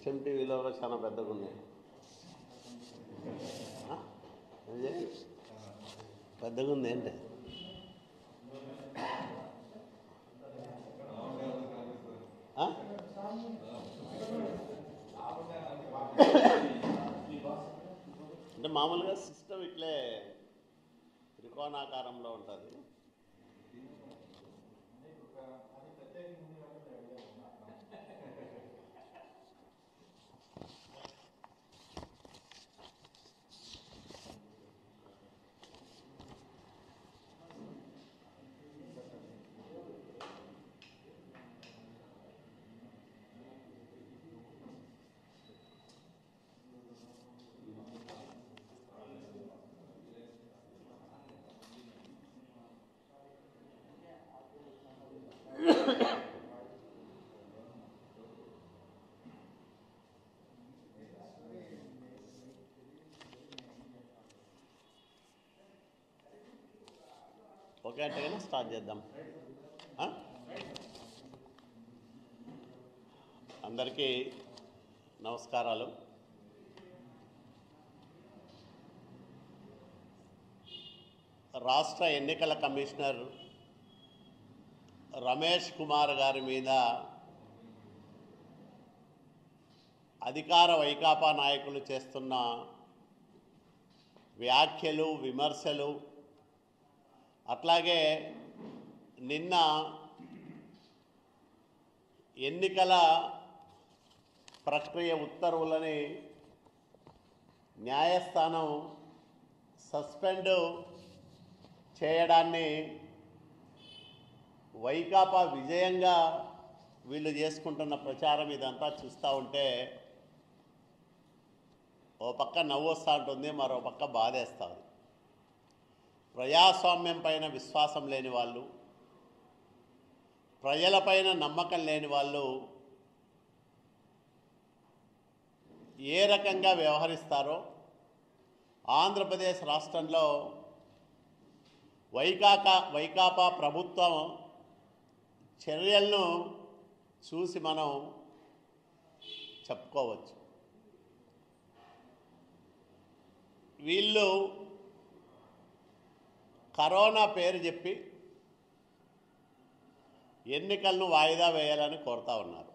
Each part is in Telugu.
ఎస్ఎంటీవీలో చాలా పెద్దగా ఉన్నాయి ఆ? అదే పెద్దగా ఉంది ఏంటి ఆ? అంటే మామూలుగా సిస్టమ్ ఇట్లే త్రికోణాకారంలో ఉంటుంది ఓకే అంటే కానీ స్టార్ట్ చేద్దాం ఆ? అందరికీ నమస్కారాలు రాష్ట్ర ఎన్నికల కమిషనర్ రమేష్ కుమార్ గారి మీద అధికార వైకాపా నాయకులు చేస్తున్న వ్యాఖ్యలు విమర్శలు అట్లాగే నిన్న ఎన్నికల ప్రక్రియ ఉత్తర్వులని న్యాయస్థానం సస్పెండ్ చేయడాన్ని వైకాపా విజయంగా వీళ్ళు చేసుకుంటున్న ప్రచారం ఇదంతా చూస్తూ ఉంటే ఓ పక్క నవ్వొస్తూ ఉంటుంది మరో పక్క బాధేస్తూ ఉంది ప్రజాస్వామ్యం పైన విశ్వాసం లేని వాళ్ళు ప్రజలపైన నమ్మకం లేని వాళ్ళు ఏ రకంగా వ్యవహరిస్తారో ఆంధ్రప్రదేశ్ రాష్ట్రంలో వైకాకా వైకాపా ప్రభుత్వం చర్యలను చూసి మనం చెప్పుకోవచ్చు వీళ్ళు కరోనా పేరు చెప్పి ఎన్నికలను వాయిదా వేయాలని కోరుతా ఉన్నారు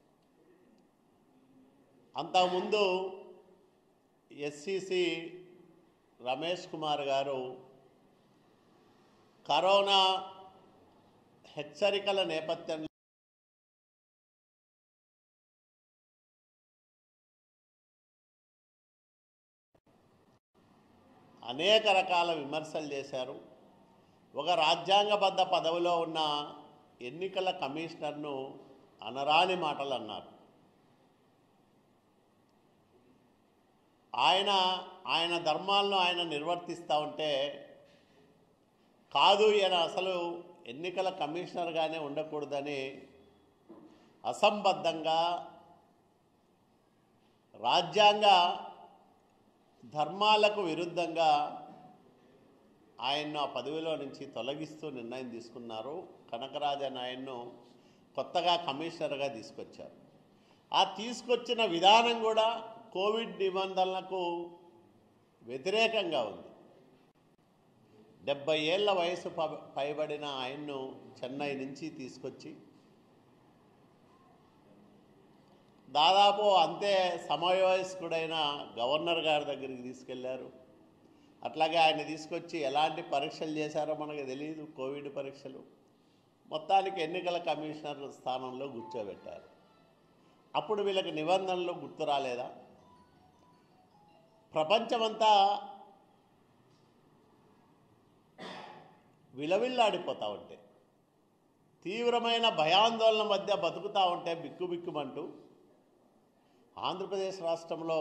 అంతకుముందు ఎస్సిసి రమేష్ కుమార్ గారు కరోనా హెచ్చరికల నేపథ్యంలో అనేక రకాల విమర్శలు చేశారు ఒక రాజ్యాంగబద్ధ పదవిలో ఉన్న ఎన్నికల కమిషనర్ను అనరాని మాటలు అన్నారు ఆయన ఆయన ధర్మాలను ఆయన నిర్వర్తిస్తూ ఉంటే కాదు ఈయన అసలు ఎన్నికల కమిషనర్గానే ఉండకూడదని అసంబద్ధంగా రాజ్యాంగ ధర్మాలకు విరుద్ధంగా ఆయన్ను ఆ పదవిలో నుంచి తొలగిస్తూ నిర్ణయం తీసుకున్నారు కనకరాజన్ ఆయన్ను కొత్తగా కమిషనర్గా తీసుకొచ్చారు ఆ తీసుకొచ్చిన విధానం కూడా కోవిడ్ నిబంధనలకు వ్యతిరేకంగా ఉంది డెబ్బై ఏళ్ళ వయసు ప- పైబడిన ఆయన్ను చెన్నై నుంచి తీసుకొచ్చి దాదాపు అంతే సమవయస్కుడైన గవర్నర్ గారి దగ్గరికి తీసుకెళ్లారు అట్లాగే ఆయన తీసుకొచ్చి ఎలాంటి పరీక్షలు చేశారో మనకు తెలియదు కోవిడ్ పరీక్షలు మొత్తానికి ఎన్నికల కమిషనర్ స్థానంలో కూర్చోబెట్టారు అప్పుడు వీళ్ళకి నిబంధనలు గుర్తు రాలేదా ప్రపంచమంతా విలవిల్లాడిపోతూ ఉంటే తీవ్రమైన భయాందోళన మధ్య బతుకుతూ ఉంటే బిక్కుబిక్కుమంటూ ఆంధ్రప్రదేశ్ రాష్ట్రంలో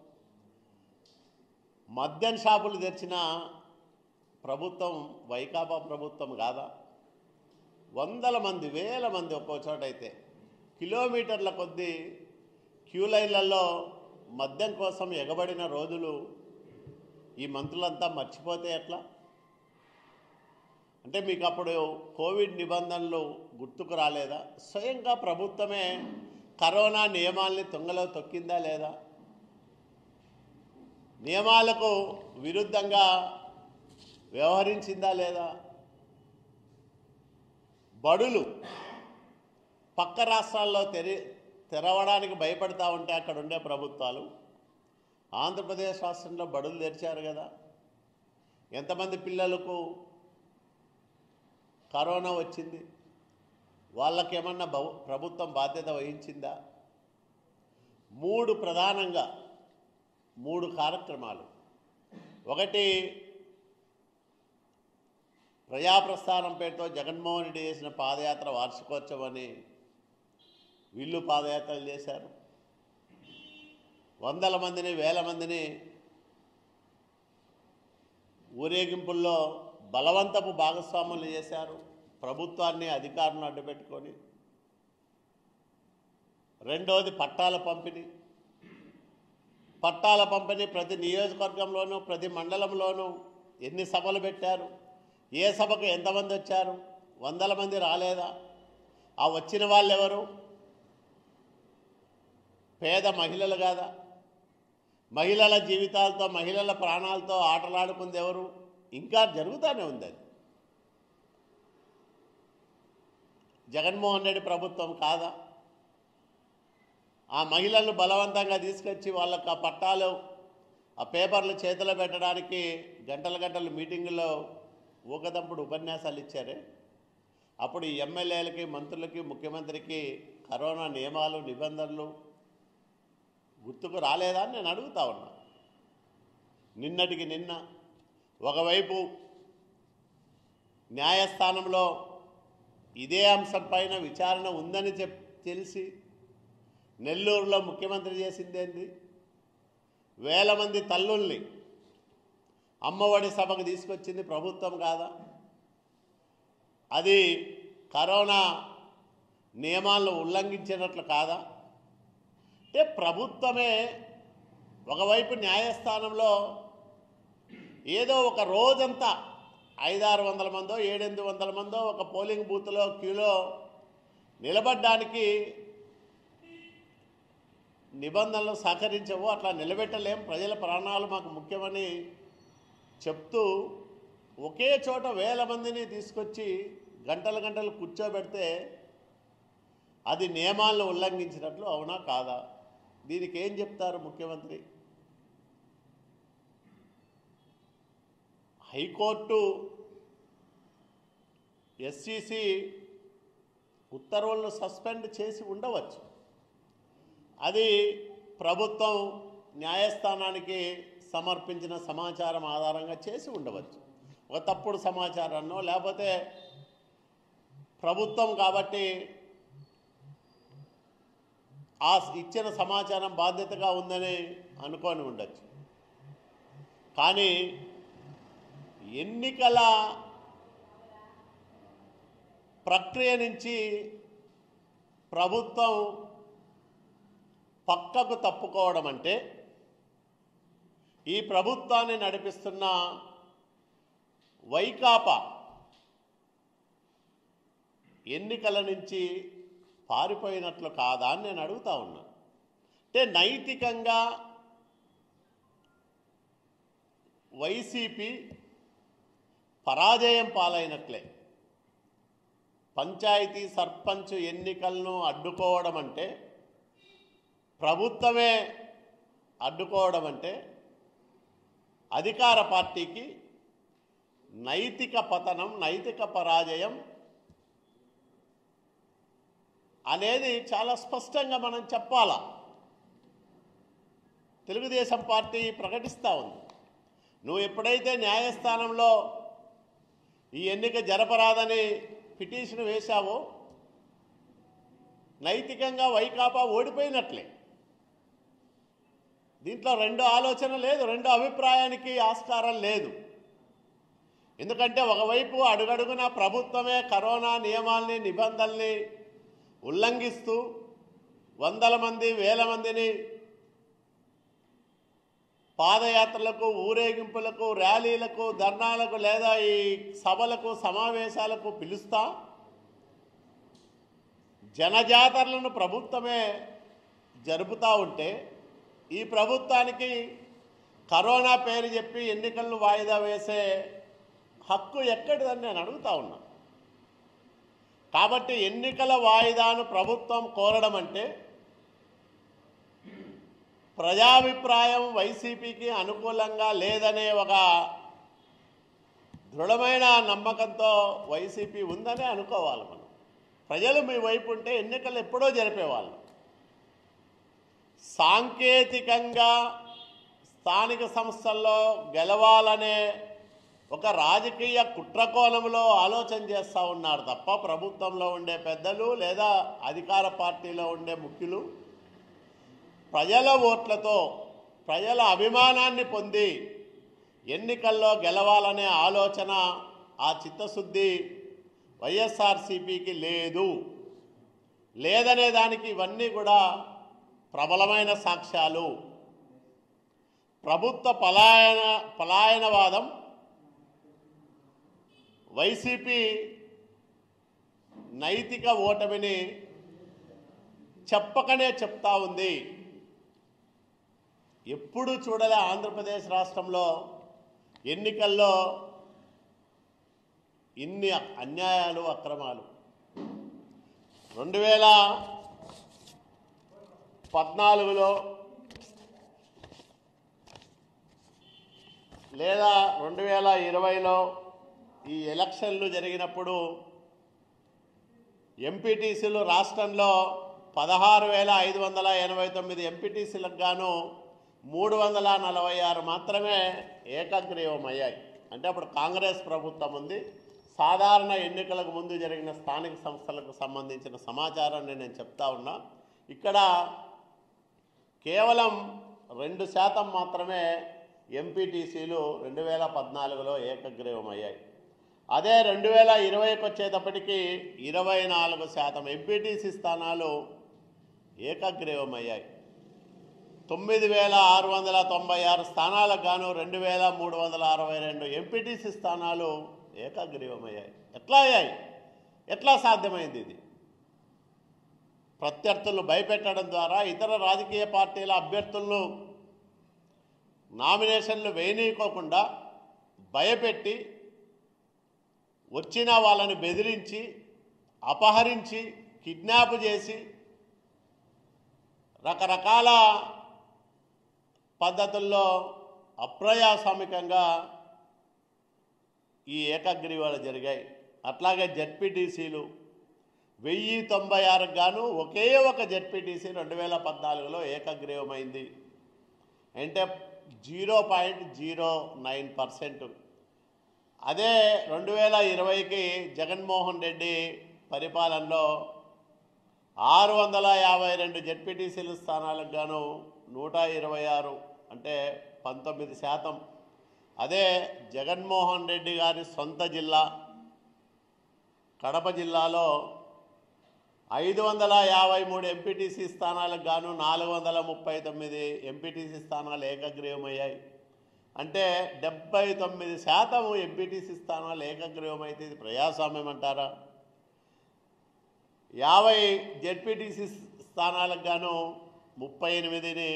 మద్యం షాపులు తెరిచిన ప్రభుత్వం వైకాపా ప్రభుత్వం కాదా వందల మంది వేల మంది ఒక్కో చోట అయితే కిలోమీటర్ల కొద్దీ క్యూ లైన్లలో మద్యం కోసం ఎగబడిన రోజులు ఈ మంత్రులంతా మర్చిపోతే ఎట్లా అంటే మీకు అప్పుడు కోవిడ్ నిబంధనలు గుర్తుకు రాలేదా స్వయంగా ప్రభుత్వమే కరోనా నియమాల్ని తుంగలో తొక్కిందా లేదా నియమాలకు విరుద్ధంగా వ్యవహరించిందా లేదా బడులు పక్క రాష్ట్రాల్లో తెరి తెరవడానికి భయపడతా ఉంటే అక్కడ ఉండే ప్రభుత్వాలు ఆంధ్రప్రదేశ్ రాష్ట్రంలో బడులు తెరిచారు కదా ఎంతమంది పిల్లలకు కరోనా వచ్చింది వాళ్ళకేమన్నా బహు ప్రభుత్వం బాధ్యత వహించిందా మూడు ప్రధానంగా మూడు కార్యక్రమాలు ఒకటి ప్రజాప్రస్థానం పేరుతో జగన్మోహన్ రెడ్డి చేసిన పాదయాత్ర వార్షికోత్సవం అని వీళ్ళు పాదయాత్రలు చేశారు వందల మందిని వేల మందిని ఊరేగింపుల్లో బలవంతపు భాగస్వాములు చేశారు ప్రభుత్వాన్ని అధికారులను అడ్డుపెట్టుకొని రెండవది పట్టాల పంపిణీ పట్టాల పంపిణీ ప్రతి నియోజకవర్గంలోనూ ప్రతి మండలంలోనూ ఎన్ని సభలు పెట్టారు ఏ సభకు ఎంతమంది వచ్చారు వందల మంది రాలేదా ఆ వచ్చిన వాళ్ళు ఎవరు పేద మహిళలు కాదా మహిళల జీవితాలతో మహిళల ప్రాణాలతో ఆటలాడుకుంది ఎవరు ఇంకా జరుగుతూనే ఉంది అది జగన్మోహన్ రెడ్డి ప్రభుత్వం కాదా ఆ మహిళలను బలవంతంగా తీసుకొచ్చి వాళ్ళకి ఆ పట్టాలు ఆ పేపర్లు చేతిలో పెట్టడానికి గంటల గంటలు మీటింగుల్లో ఊకదంపుడు ఉపన్యాసాలు ఇచ్చారే అప్పుడు ఈ ఎమ్మెల్యేలకి మంత్రులకి ముఖ్యమంత్రికి కరోనా నియమాలు నిబంధనలు గుర్తుకు రాలేదా అని నేను అడుగుతా ఉన్నా నిన్నటికి నిన్న ఒకవైపు న్యాయస్థానంలో ఇదే అంశం పైన విచారణ ఉందని చెప్ తెలిసి నెల్లూరులో ముఖ్యమంత్రి చేసిందేంది వేల మంది తల్లుల్ని అమ్మఒడి సభకు తీసుకొచ్చింది ప్రభుత్వం కాదా అది కరోనా నియమాలను ఉల్లంఘించినట్లు కాదా అంటే ప్రభుత్వమే ఒకవైపు న్యాయస్థానంలో ఏదో ఒక రోజంతా ఐదారు వందల మందో ఏడెనిమిది వందల మందో ఒక పోలింగ్ బూత్లో క్యూలో నిలబడ్డానికి నిబంధనలు సహకరించవు అట్లా నిలబెట్టలేం ప్రజల ప్రాణాలు మాకు ముఖ్యమని చెప్తూ ఒకే చోట వేల మందిని తీసుకొచ్చి గంటల గంటలు కూర్చోబెడితే అది నియమాలను ఉల్లంఘించినట్లు అవునా కాదా దీనికి ఏం చెప్తారు ముఖ్యమంత్రి హైకోర్టు ఎస్సిసి ఉత్తర్వులను సస్పెండ్ చేసి ఉండవచ్చు అది ప్రభుత్వం న్యాయస్థానానికి సమర్పించిన సమాచారం ఆధారంగా చేసి ఉండవచ్చు ఒక తప్పుడు సమాచారాన్నో లేకపోతే ప్రభుత్వం కాబట్టి ఆ ఇచ్చిన సమాచారం బాధ్యతగా ఉందని అనుకొని ఉండొచ్చు కానీ ఎన్నికల ప్రక్రియ నుంచి ప్రభుత్వం పక్కకు తప్పుకోవడం అంటే ఈ ప్రభుత్వాన్ని నడిపిస్తున్న వైకాపా ఎన్నికల నుంచి పారిపోయినట్లు కాదా అని నేను అడుగుతా ఉన్నా అంటే నైతికంగా వైసీపీ పరాజయం పాలైనట్లే పంచాయతీ సర్పంచ్ ఎన్నికలను అడ్డుకోవడం అంటే ప్రభుత్వమే అడ్డుకోవడం అంటే అధికార పార్టీకి నైతిక పతనం నైతిక పరాజయం అనేది చాలా స్పష్టంగా మనం చెప్పాలా తెలుగుదేశం పార్టీ ప్రకటిస్తూ ఉంది నువ్వు ఎప్పుడైతే న్యాయస్థానంలో ఈ ఎన్నిక జరపరాదని పిటిషన్ వేశావో నైతికంగా వైకాపా ఓడిపోయినట్లే దీంట్లో రెండో ఆలోచన లేదు రెండో అభిప్రాయానికి ఆస్కారం లేదు ఎందుకంటే ఒకవైపు అడుగడుగున ప్రభుత్వమే కరోనా నియమాల్ని నిబంధనల్ని ఉల్లంఘిస్తూ వందల మంది వేల మందిని పాదయాత్రలకు ఊరేగింపులకు ర్యాలీలకు ధర్నాలకు లేదా ఈ సభలకు సమావేశాలకు పిలుస్తా జనజాతరలను ప్రభుత్వమే జరుపుతూ ఉంటే ఈ ప్రభుత్వానికి కరోనా పేరు చెప్పి ఎన్నికలను వాయిదా వేసే హక్కు ఎక్కడిదని నేను అడుగుతా ఉన్నా కాబట్టి ఎన్నికల వాయిదాను ప్రభుత్వం కోరడం అంటే ప్రజాభిప్రాయం వైసీపీకి అనుకూలంగా లేదనే ఒక దృఢమైన నమ్మకంతో వైసీపీ ఉందని అనుకోవాలి మనం ప్రజలు మీ వైపు ఉంటే ఎన్నికలు ఎప్పుడో జరిపేవాళ్ళు సాంకేతికంగా స్థానిక సంస్థల్లో గెలవాలనే ఒక రాజకీయ కుట్రకోణంలో ఆలోచన చేస్తూ ఉన్నారు తప్ప ప్రభుత్వంలో ఉండే పెద్దలు లేదా అధికార పార్టీలో ఉండే ముఖ్యులు ప్రజల ఓట్లతో ప్రజల అభిమానాన్ని పొంది ఎన్నికల్లో గెలవాలనే ఆలోచన ఆ చిత్తశుద్ధి వైఎస్ఆర్సీపీకి లేదు లేదనే దానికి ఇవన్నీ కూడా ప్రబలమైన సాక్ష్యాలు ప్రభుత్వ పలాయన పలాయనవాదం వైసీపీ నైతిక ఓటమిని చెప్పకనే చెప్తా ఉంది ఎప్పుడు చూడలే ఆంధ్రప్రదేశ్ రాష్ట్రంలో ఎన్నికల్లో ఇన్ని అన్యాయాలు అక్రమాలు రెండు వేల పద్నాలుగులో లేదా రెండు వేల ఇరవైలో ఈ ఎలక్షన్లు జరిగినప్పుడు ఎంపీటీసీలు రాష్ట్రంలో పదహారు వేల ఐదు వందల ఎనభై తొమ్మిది ఎంపీటీసీలకు గాను మూడు వందల నలభై ఆరు మాత్రమే ఏకగ్రీవం అయ్యాయి అంటే అప్పుడు కాంగ్రెస్ ప్రభుత్వం ఉంది సాధారణ ఎన్నికలకు ముందు జరిగిన స్థానిక సంస్థలకు సంబంధించిన సమాచారాన్ని నేను చెప్తా ఉన్నా ఇక్కడ కేవలం రెండు శాతం మాత్రమే ఎంపీటీసీలు రెండు వేల పద్నాలుగులో ఏకగ్రీవం అయ్యాయి అదే రెండు వేల ఇరవైకి వచ్చేటప్పటికి ఇరవై నాలుగు శాతం ఎంపీటీసీ స్థానాలు ఏకగ్రీవం అయ్యాయి తొమ్మిది వేల ఆరు వందల తొంభై ఆరు స్థానాలకు గాను రెండు వేల మూడు వందల అరవై రెండు ఎంపీటీసీ స్థానాలు ఏకగ్రీవమయ్యాయి ఎట్లా అయ్యాయి ఎట్లా సాధ్యమైంది ఇది ప్రత్యర్థులను భయపెట్టడం ద్వారా ఇతర రాజకీయ పార్టీల అభ్యర్థులను నామినేషన్లు వేయనీయకోకుండా భయపెట్టి వచ్చిన వాళ్ళని బెదిరించి అపహరించి కిడ్నాప్ చేసి రకరకాల పద్ధతుల్లో అప్రజాస్వామికంగా ఈ ఏకగ్రీవాలు జరిగాయి అట్లాగే జడ్పీటీసీలు వెయ్యి తొంభై ఆరుకు గాను ఒకే ఒక జడ్పీటీసీ రెండు వేల పద్నాలుగులో ఏకగ్రీవమైంది అంటే zero point zero nine percent అదే రెండు వేల ఇరవైకి జగన్మోహన్ రెడ్డి పరిపాలనలో ఆరు వందల యాభై రెండు జడ్పీటీసీల స్థానాలకు గాను నూట ఇరవై ఆరు అంటే పంతొమ్మిది శాతం అదే జగన్మోహన్ రెడ్డి గారి సొంత జిల్లా కడప జిల్లాలో ఐదు వందల యాభై మూడు ఎంపీటీసీ స్థానాలకు గాను నాలుగు వందల ముప్పై తొమ్మిది ఎంపీటీసీ స్థానాలు ఏకగ్రీవమయ్యాయి అంటే డెబ్బై తొమ్మిది శాతం ఎంపీటీసీ స్థానాలు ఏకగ్రీవమైతే ఇది ప్రజాస్వామ్యం అంటారా యాభై జెడ్పీటీసీ స్థానాలకు గాను ముప్పై ఎనిమిదిని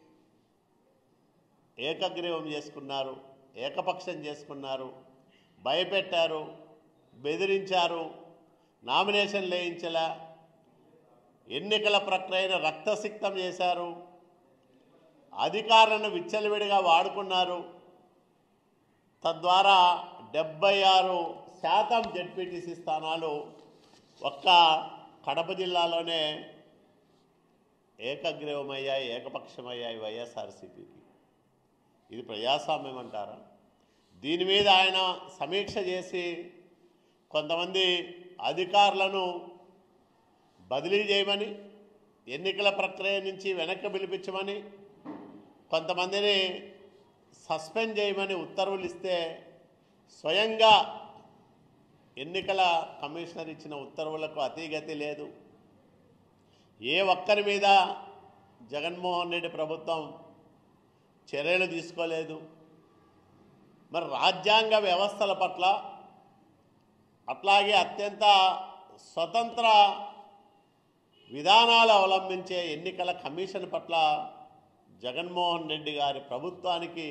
ఏకగ్రీవం చేసుకున్నారు ఏకపక్షం చేసుకున్నారు భయపెట్టారు బెదిరించారు నామినేషన్ వేయించలా ఎన్నికల ప్రక్రియను రక్తసిక్తం చేశారు అధికారులను విచ్చలవిడిగా వాడుకున్నారు తద్వారా డెబ్బై ఆరు శాతం జడ్పీటీసీ స్థానాలు ఒక్క కడప జిల్లాలోనే ఏకగ్రీవమయ్యాయి ఏకపక్షమయ్యాయి వైఎస్ఆర్సీపీకి ఇది ప్రజాస్వామ్యం అంటారా దీని మీద ఆయన సమీక్ష చేసి కొంతమంది అధికారులను బదిలీ చేయమని ఎన్నికల ప్రక్రియ నుంచి వెనక్కి పిలిపించమని కొంతమందిని సస్పెండ్ చేయమని ఉత్తర్వులు ఇస్తే స్వయంగా ఎన్నికల కమిషనర్ ఇచ్చిన ఉత్తర్వులకు అతీగతి లేదు ఏ ఒక్కరి మీద జగన్మోహన్ రెడ్డి ప్రభుత్వం చర్యలు తీసుకోలేదు మరి రాజ్యాంగ వ్యవస్థల పట్ల అట్లాగే అత్యంత స్వతంత్ర విధానాలు అవలంబించే ఎన్నికల కమిషన్ పట్ల జగన్మోహన్ రెడ్డి గారి ప్రభుత్వానికి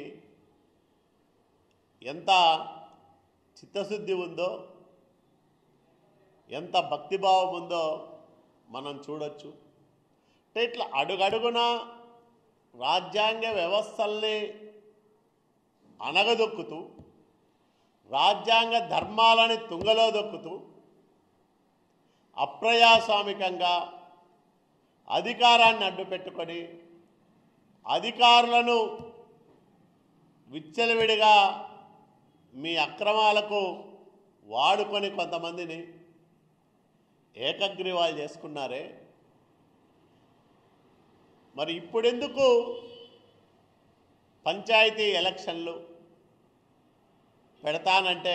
ఎంత చిత్తశుద్ధి ఉందో ఎంత భక్తిభావం ఉందో మనం చూడొచ్చు అంటే ఇట్లా అడుగడుగున రాజ్యాంగ వ్యవస్థల్ని అనగదొక్కుతూ రాజ్యాంగ ధర్మాలని తుంగలో దొక్కుతూ అప్రజాస్వామికంగా అధికారాన్ని అడ్డుపెట్టుకొని అధికారులను విచ్చలవిడిగా మీ అక్రమాలకు వాడుకొని కొంతమందిని ఏకగ్రీవాలు చేసుకున్నారే మరి ఇప్పుడెందుకు పంచాయతీ ఎలక్షన్లు పెడతానంటే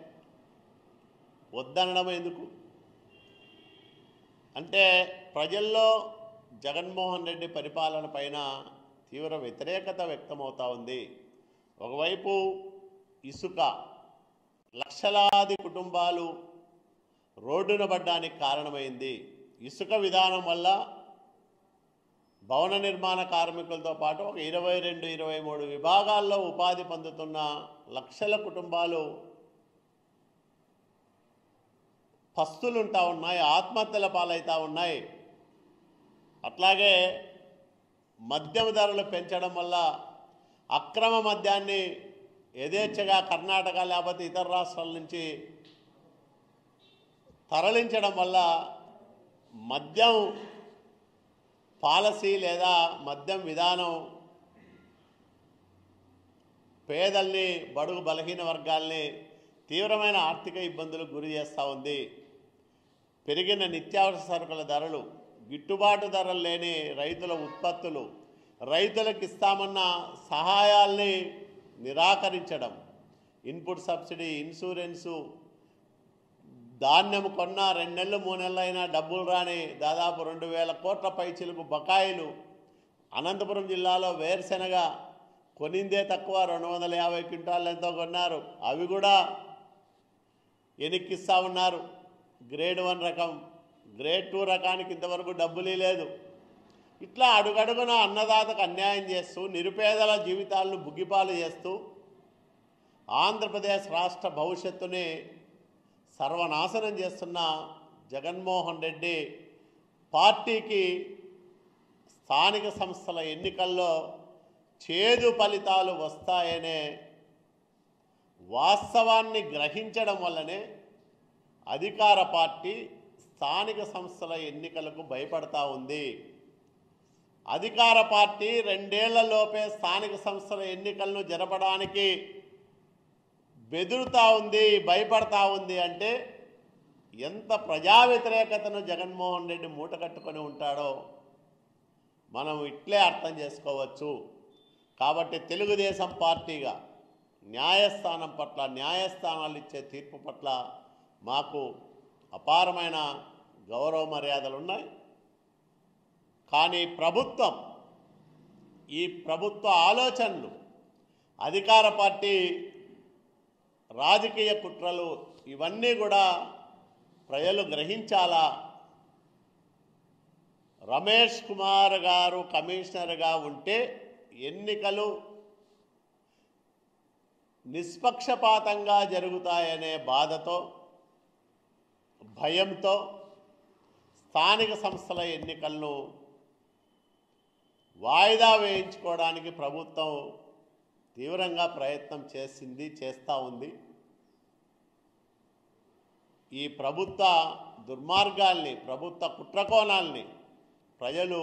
వద్దనడం ఎందుకు అంటే ప్రజల్లో జగన్మోహన్ రెడ్డి పరిపాలన పైన తీవ్ర వ్యతిరేకత వ్యక్తమవుతా ఉంది ఒకవైపు ఇసుక లక్షలాది కుటుంబాలు రోడ్డున పడ్డానికి కారణమైంది ఇసుక విధానం వల్ల భవన నిర్మాణ కార్మికులతో పాటు ఒక ఇరవై రెండు ఇరవై మూడు విభాగాల్లో ఉపాధి పొందుతున్న లక్షల కుటుంబాలు పస్తులుంటా ఉన్నాయి ఆత్మహత్యల పాలవుతూ ఉన్నాయి అట్లాగే మద్యం ధరలు పెంచడం వల్ల అక్రమ మద్యాన్ని యథేచ్ఛగా కర్ణాటక లేకపోతే ఇతర రాష్ట్రాల నుంచి తరలించడం వల్ల మద్యం పాలసీ లేదా మద్యం విధానం పేదల్ని బడుగు బలహీన వర్గాల్ని తీవ్రమైన ఆర్థిక ఇబ్బందులకు గురి చేస్తూ ఉంది పెరిగిన నిత్యావసర సరుకుల ధరలు గిట్టుబాటు ధరలు లేని రైతుల ఉత్పత్తులు రైతులకు ఇస్తామన్న సహాయాల్ని నిరాకరించడం ఇన్పుట్ సబ్సిడీ ఇన్సూరెన్సు ధాన్యం కొన్న రెండు నెలలు మూడు నెలలు అయినా డబ్బులు రాని దాదాపు రెండు వేల కోట్ల పైచిలకు బకాయిలు అనంతపురం జిల్లాలో వేరుశెనగ కొనిందే తక్కువ రెండు వందల యాభై క్వింటాలు ఎంతో కొన్నారు అవి కూడా ఎనిక్కిస్తూ ఉన్నారు గ్రేడ్ వన్ రకం గ్రేడ్ టూ రకానికి ఇంతవరకు డబ్బులు లేదు ఇట్లా అడుగడుగున అన్నదాతకు అన్యాయం చేస్తూ నిరుపేదల జీవితాలను బుగ్గిపాలు చేస్తూ ఆంధ్రప్రదేశ్ రాష్ట్ర భవిష్యత్తుని సర్వనాశనం చేస్తున్న జగన్మోహన్ రెడ్డి పార్టీకి స్థానిక సంస్థల ఎన్నికల్లో చేదు ఫలితాలు వస్తాయనే వాస్తవాన్ని గ్రహించడం వల్లనే అధికార పార్టీ స్థానిక సంస్థల ఎన్నికలకు భయపడతా ఉంది అధికార పార్టీ రెండేళ్లలోపే స్థానిక సంస్థల ఎన్నికలను జరపడానికి బెదురుతా ఉంది భయపడతా ఉంది అంటే ఎంత ప్రజా వ్యతిరేకతను జగన్మోహన్ రెడ్డి మూట కట్టుకొని ఉంటాడో మనం ఇట్లే అర్థం చేసుకోవచ్చు కాబట్టి తెలుగుదేశం పార్టీగా న్యాయస్థానం పట్ల న్యాయస్థానాలు ఇచ్చే తీర్పు పట్ల మాకు అపారమైన గౌరవ మర్యాదలు ఉన్నాయి కానీ ప్రభుత్వం ఈ ప్రభుత్వ ఆలోచనలు అధికార పార్టీ రాజకీయ కుట్రలు ఇవన్నీ కూడా ప్రజలు గ్రహించాలా రమేష్ కుమార్ గారు కమిషనర్గా ఉంటే ఎన్నికలు నిష్పక్షపాతంగా జరుగుతాయనే బాధతో భయంతో స్థానిక సంస్థల ఎన్నికలను వాయిదా వేయించుకోవడానికి ప్రభుత్వం తీవ్రంగా ప్రయత్నం చేసింది చేస్తూ ఉంది ఈ ప్రభుత్వ దుర్మార్గాల్ని ప్రభుత్వ కుట్రకోణాల్ని ప్రజలు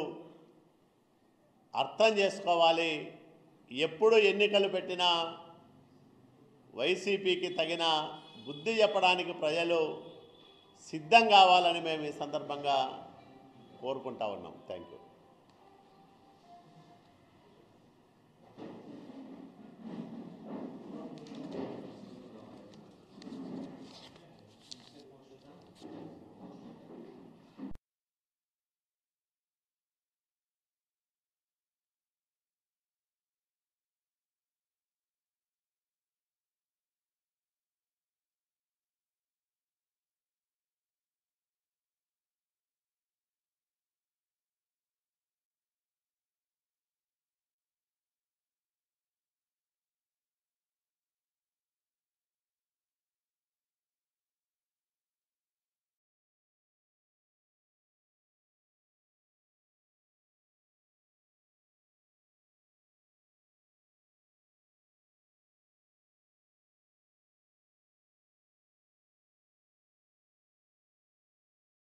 అర్థం చేసుకోవాలి ఎప్పుడు ఎన్నికలు పెట్టినా వైసీపీకి తగిన బుద్ధి చెప్పడానికి ప్రజలు సిద్ధం కావాలని మేము ఈ సందర్భంగా కోరుకుంటా ఉన్నాం థ్యాంక్ యూ